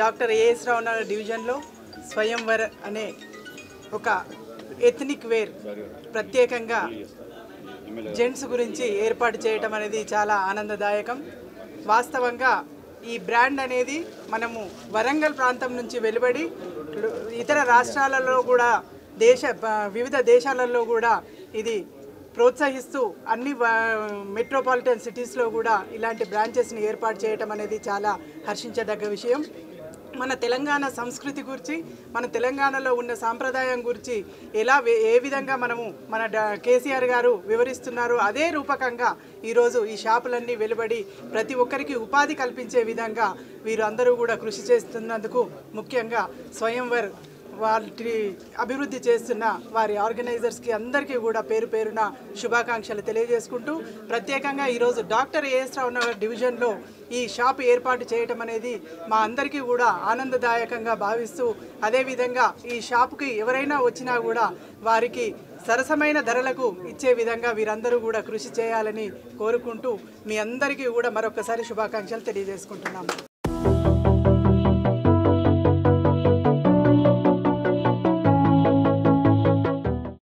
doctor as రావు నగర్ డివిజన్లో స్వయంవర్ అనే ఒక ఎథనిక్ వేర్ ప్రత్యేకంగా జెంట్స్ గురించి ఏర్పాటు చేయటం అనేది చాలా ఆనందదాయకం వాస్తవంగా ఈ బ్రాండ్ అనేది మనము వరంగల్ ప్రాంతం నుంచి వెలువడి ఇతర రాష్ట్రాలలో కూడా దేశ ప- వివిధ దేశాలలో కూడా ఇది ప్రోత్సహిస్తూ అన్ని వ- మెట్రోపాలిటన్ సిటీస్లో కూడా ఇలాంటి బ్రాంచెస్ని ఏర్పాటు చేయటం అనేది చాలా హర్షించదగ్గ విషయం మన తెలంగాణ సంస్కృతి గురించి మన తెలంగాణలో ఉన్న సాంప్రదాయం గురించి ఎలా వే- ఏ విధంగా మనము మన డా- కేసీఆర్ గారు వివరిస్తున్నారు అదే రూపకంగా ఈరోజు ఈ షాపులన్నీ వెలువడి ప్రతి ఒక్కరికి ఉపాధి కల్పించే విధంగా వీరు అందరూ కూడా కృషి చేస్తున్నందుకు ముఖ్యంగా స్వయంవర్ వాటి అభివృద్ధి చేస్తున్న వారి ఆర్గనైజర్స్కి అందరికీ కూడా పేరు పేరున శుభాకాంక్షలు తెలియజేసుకుంటూ ప్రత్యేకంగా ఈరోజు డాక్టర్ ఏఎస్ రావు నగర్ డివిజన్లో ఈ షాప్ ఏర్పాటు చేయటం అనేది మా అందరికీ కూడా ఆనందదాయకంగా భావిస్తూ అదేవిధంగా ఈ షాపుకి ఎవరైనా వచ్చినా కూడా వారికి సరసమైన ధరలకు ఇచ్చే విధంగా వీరందరూ కూడా కృషి చేయాలని కోరుకుంటూ మీ అందరికీ కూడా మరొకసారి శుభాకాంక్షలు తెలియజేసుకుంటున్నాము